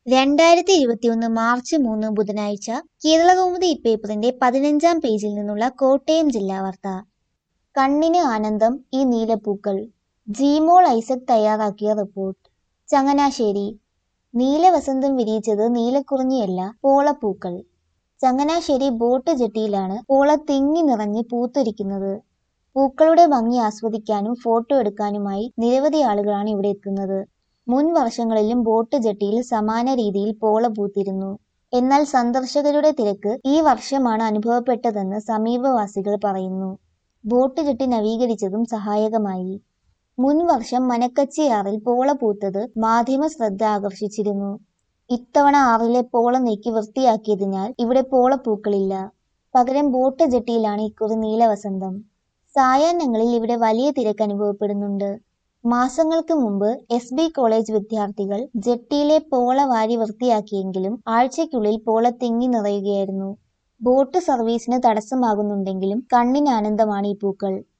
രണ്ടായിരത്തി ഇരുപത്തിയൊന്ന് മാർച്ച് മൂന്ന് ബുധനാഴ്ച കേരളകൗമുദി ഇപ്പേപ്പറിന്റെ പതിനഞ്ചാം പേജിൽ നിന്നുള്ള കോട്ടയം ജില്ലാ വാർത്ത കണ്ണിന് ആനന്ദം ഈ നീലപ്പൂക്കൾ ജീമോൾ ഐസക് തയ്യാറാക്കിയ റിപ്പോർട്ട് ചങ്ങനാശ്ശേരി നീലവസന്തം വിരിയിച്ചത് നീലക്കുറിഞ്ഞിയല്ല പോളപ്പൂക്കൾ ചങ്ങനാശ്ശേരി ബോട്ട് ജെട്ടിയിലാണ് പോള തിങ്ങി നിറഞ്ഞ് പൂത്തൊരിക്കുന്നത് പൂക്കളുടെ ഭംഗി ആസ്വദിക്കാനും ഫോട്ടോ എടുക്കാനുമായി നിരവധി ആളുകളാണ് ഇവിടെ എത്തുന്നത് മുൻ വർഷങ്ങളിലും ബോട്ട് ജെട്ടിയിൽ സമാന രീതിയിൽ പോള പൂത്തിരുന്നു എന്നാൽ സന്ദർശകരുടെ തിരക്ക് ഈ വർഷമാണ് അനുഭവപ്പെട്ടതെന്ന് സമീപവാസികൾ പറയുന്നു ബോട്ട് ജെട്ടി നവീകരിച്ചതും സഹായകമായി മുൻ വർഷം മനക്കച്ചിയാറിൽ പോള പൂത്തത് മാധ്യമ ശ്രദ്ധ ആകർഷിച്ചിരുന്നു ഇത്തവണ ആറിലെ പോള നീക്കി വൃത്തിയാക്കിയതിനാൽ ഇവിടെ പോളപ്പൂക്കളില്ല പകരം ബോട്ട് ജെട്ടിയിലാണ് ഇക്കുറി നീലവസന്തം സായാഹ്നങ്ങളിൽ ഇവിടെ വലിയ തിരക്ക് അനുഭവപ്പെടുന്നുണ്ട് മാസങ്ങൾക്ക് മുമ്പ് എസ് ബി കോളേജ് വിദ്യാർത്ഥികൾ ജെട്ടിയിലെ പോള വാരി വൃത്തിയാക്കിയെങ്കിലും ആഴ്ചയ്ക്കുള്ളിൽ പോള തിങ്ങി നിറയുകയായിരുന്നു ബോട്ട് സർവീസിന് തടസ്സമാകുന്നുണ്ടെങ്കിലും കണ്ണിന് ആനന്ദമാണ് ഈ പൂക്കൾ